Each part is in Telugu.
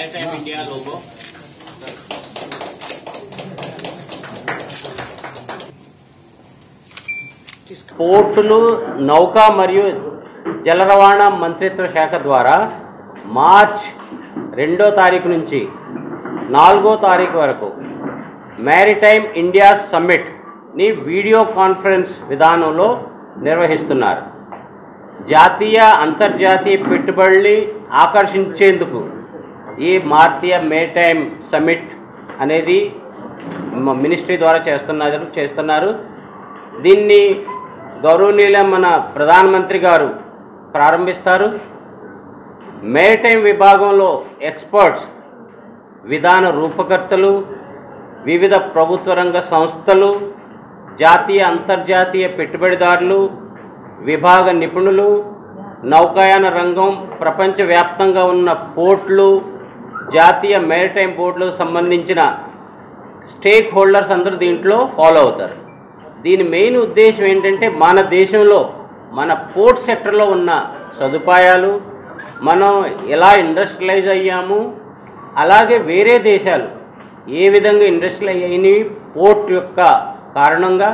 मैरीटाइम इंडिया लोगो పోర్టులు నౌకా మరియు జల రవాణా మంత్రిత్వ శాఖ ద్వారా మార్చ్ రెండో తారీఖు నుంచి నాలుగో తారీఖు వరకు మ్యారిటైమ్ ఇండియా సమ్మిట్ని వీడియో కాన్ఫరెన్స్ విధానంలో నిర్వహిస్తున్నారు జాతీయ అంతర్జాతీయ పెట్టుబడుల్ని ఆకర్షించేందుకు ఈ భారతీయ మేరిటైమ్ సమ్మిట్ అనేది మ- మినిస్ట్రీ ద్వారా చేస్తున్నారు చేస్తున్నారు దీన్ని గౌరవనీయుల మన ప్రధానమంత్రి గారు ప్రారంభిస్తారు మేరిటైమ్ విభాగంలో ఎక్స్పర్ట్స్ విధాన రూపకర్తలు వివిధ ప్రభుత్వ రంగ సంస్థలు జాతీయ అంతర్జాతీయ పెట్టుబడిదారులు విభాగ నిపుణులు నౌకాయాన రంగం ప్రపంచవ్యాప్తంగా ఉన్న పోర్ట్లు జాతీయ మేరిటైమ్ బోర్డులకు సంబంధించిన స్టేక్ హోల్డర్స్ అందరూ దీంట్లో ఫాలో అవుతారు దీని మెయిన్ ఉద్దేశం ఏంటంటే మన దేశంలో మన పోర్ట్ సెక్టర్లో ఉన్న సదుపాయాలు మనం ఎలా ఇండస్ట్రియలైజ్ అయ్యాము అలాగే వేరే దేశాలు ఏ విధంగా ఇండస్ట్రియల్ అయినవి పోర్ట్ యొక్క కారణంగా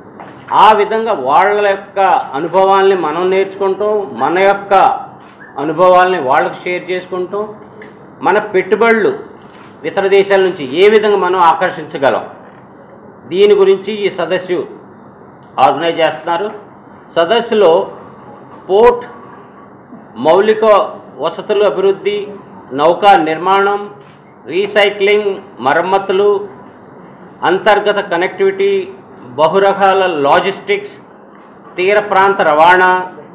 ఆ విధంగా వాళ్ళ యొక్క అనుభవాల్ని మనం నేర్చుకుంటాం మన యొక్క అనుభవాల్ని వాళ్ళకు షేర్ చేసుకుంటాం మన పెట్టుబడులు ఇతర దేశాల నుంచి ఏ విధంగా మనం ఆకర్షించగలం దీని గురించి ఈ సదస్సు ఆర్గనైజ్ చేస్తున్నారు సదస్సులో పోర్ట్ మౌలిక వసతుల అభివృద్ధి నౌకా నిర్మాణం రీసైక్లింగ్ మరమ్మతులు అంతర్గత కనెక్టివిటీ బహురకాల లాజిస్టిక్స్ తీర ప్రాంత రవాణా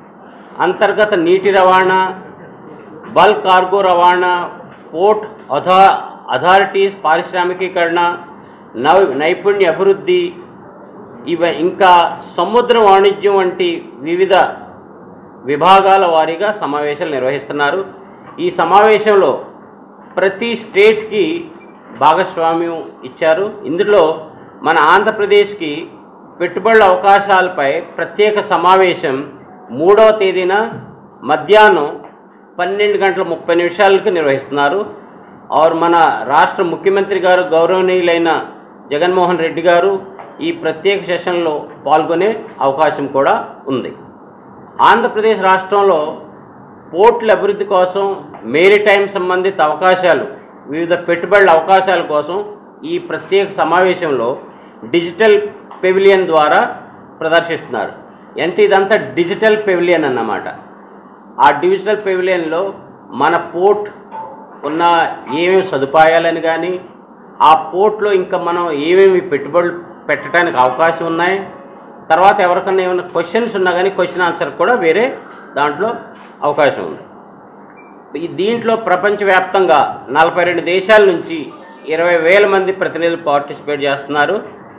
అంతర్గత నీటి రవాణా బల్క్ కార్గో రవాణా పోర్ట్ అథా అథారిటీస్ పారిశ్రామికీకరణ నై నైపుణ్య అభివృద్ధి ఇవ ఇంకా సముద్ర వాణిజ్యం వంటి వివిధ విభాగాల వారీగా సమావేశాలు నిర్వహిస్తున్నారు ఈ సమావేశంలో ప్రతి స్టేట్కి భాగస్వామ్యం ఇచ్చారు ఇందులో మన ఆంధ్రప్రదేశ్కి పెట్టుబడుల అవకాశాలపై ప్రత్యేక సమావేశం మూడవ తేదీన మధ్యాహ్నం పన్నెండు గంటల ముప్పై నిమిషాలకు నిర్వహిస్తున్నారు ఆరు మన రాష్ట్ర ముఖ్యమంత్రి గారు గౌరవనీయులైన జగన్మోహన్ రెడ్డి గారు ఈ ప్రత్యేక సెషన్లో పాల్గొనే అవకాశం కూడా ఉంది ఆంధ్రప్రదేశ్ రాష్ట్రంలో పోర్టుల అభివృద్ధి కోసం మేరిటైమ్ సంబంధిత అవకాశాలు వివిధ పెట్టుబడుల అవకాశాల కోసం ఈ ప్రత్యేక సమావేశంలో డిజిటల్ పెవిలియన్ ద్వారా ప్రదర్శిస్తున్నారు అంటే ఇదంతా డిజిటల్ పెవిలియన్ అన్నమాట ఆ డిజిటల్ పెవిలియన్లో మన పోర్ట్ ఉన్న ఏమేమి సదుపాయాలని కానీ ఆ పోర్ట్లో ఇంకా మనం ఏమేమి పెట్టుబడులు పెట్టడానికి అవకాశం ఉన్నాయి తర్వాత ఎవరికన్నా ఏమైనా క్వశ్చన్స్ ఉన్నా కానీ క్వశ్చన్ ఆన్సర్ కూడా వేరే దాంట్లో అవకాశం ఉంది ఈ దీంట్లో ప్రపంచవ్యాప్తంగా నలభై రెండు దేశాల నుంచి ఇరవై వేల మంది ప్రతినిధులు పార్టిసిపేట్ చేస్తున్నారు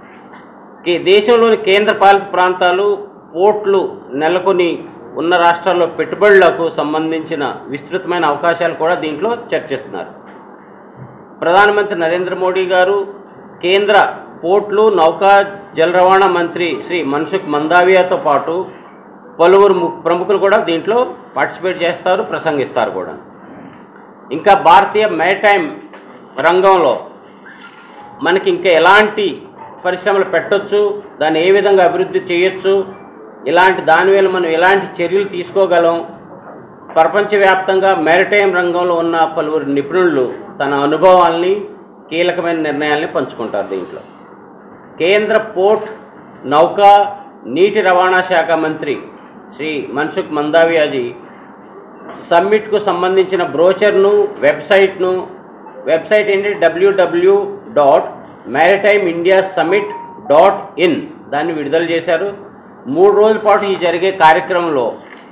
ఈ దేశంలోని కేంద్ర పాలిత ప్రాంతాలు పోర్ట్లు నెలకొని ఉన్న రాష్ట్రాల్లో పెట్టుబడులకు సంబంధించిన విస్తృతమైన అవకాశాలు కూడా దీంట్లో చర్చిస్తున్నారు ప్రధానమంత్రి నరేంద్ర మోడీ గారు కేంద్ర పోర్ట్లు నౌకా జల రవాణా మంత్రి శ్రీ మన్సుఖ్ మందావియాతో పాటు పలువురు ము- ప్రముఖులు కూడా దీంట్లో పార్టిసిపేట్ చేస్తారు ప్రసంగిస్తారు కూడా ఇంకా భారతీయ మ్యారిటైమ్ రంగంలో మనకి ఇంకా ఎలాంటి పరిశ్రమలు పెట్టొచ్చు దాన్ని ఏ విధంగా అభివృద్ధి చేయొచ్చు ఇలాంటి దాని వల్ల మనం ఎలాంటి చర్యలు తీసుకోగలం ప్రపంచవ్యాప్తంగా మ్యారిటైమ్ రంగంలో ఉన్న పలువురు నిపుణులు తన అనుభవాల్ని కీలకమైన నిర్ణయాల్ని పంచుకుంటారు దీంట్లో కేంద్ర పోర్ట్ నౌకా నీటి రవాణా శాఖ మంత్రి శ్రీ మన్సుఖ్ మందావియాజీ సమ్మిట్కు సంబంధించిన బ్రోచర్ను వెబ్సైట్ను వెబ్సైట్ ఏంటి WWW dot maritime India summit dot in దాన్ని విడుదల చేశారు మూడు రోజుల పాటు ఈ జరిగే కార్యక్రమంలో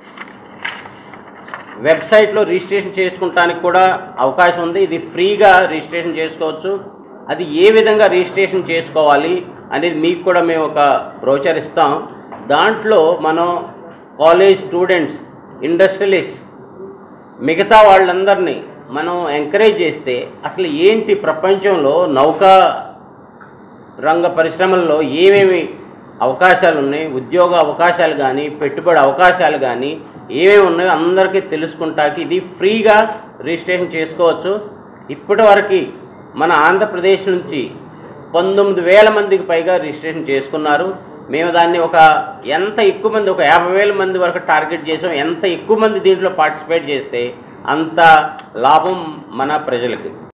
వెబ్సైట్లో రిజిస్ట్రేషన్ చేసుకుంటానికి కూడా అవకాశం ఉంది ఇది ఫ్రీగా రిజిస్ట్రేషన్ చేసుకోవచ్చు అది ఏ విధంగా రిజిస్ట్రేషన్ చేసుకోవాలి అనేది మీకు కూడా మేము ఒక బ్రోచర్ ఇస్తాం దాంట్లో మనం కాలేజ్ స్టూడెంట్స్ ఇండస్ట్రియలిస్ట్ మిగతా వాళ్ళందరినీ మనం ఎంకరేజ్ చేస్తే అసలు ఏంటి ప్రపంచంలో నౌకా రంగ పరిశ్రమల్లో ఏమేమి అవకాశాలు ఉన్నాయి ఉద్యోగ అవకాశాలు కానీ పెట్టుబడి అవకాశాలు కానీ ఏమేమి ఉన్నాయో అందరికీ తెలుసుకుంటాకి ఇది ఫ్రీగా రిజిస్ట్రేషన్ చేసుకోవచ్చు ఇప్పటి వరకు మన ఆంధ్రప్రదేశ్ నుంచి పంతొమ్మిది వేల మందికి పైగా రిజిస్ట్రేషన్ చేసుకున్నారు మేము దాన్ని ఒక ఎంత ఎక్కువ మంది ఒక యాభై వేల మంది వరకు టార్గెట్ చేసాం ఎంత ఎక్కువ మంది దీంట్లో పార్టిసిపేట్ చేస్తే అంత లాభం మన ప్రజలకి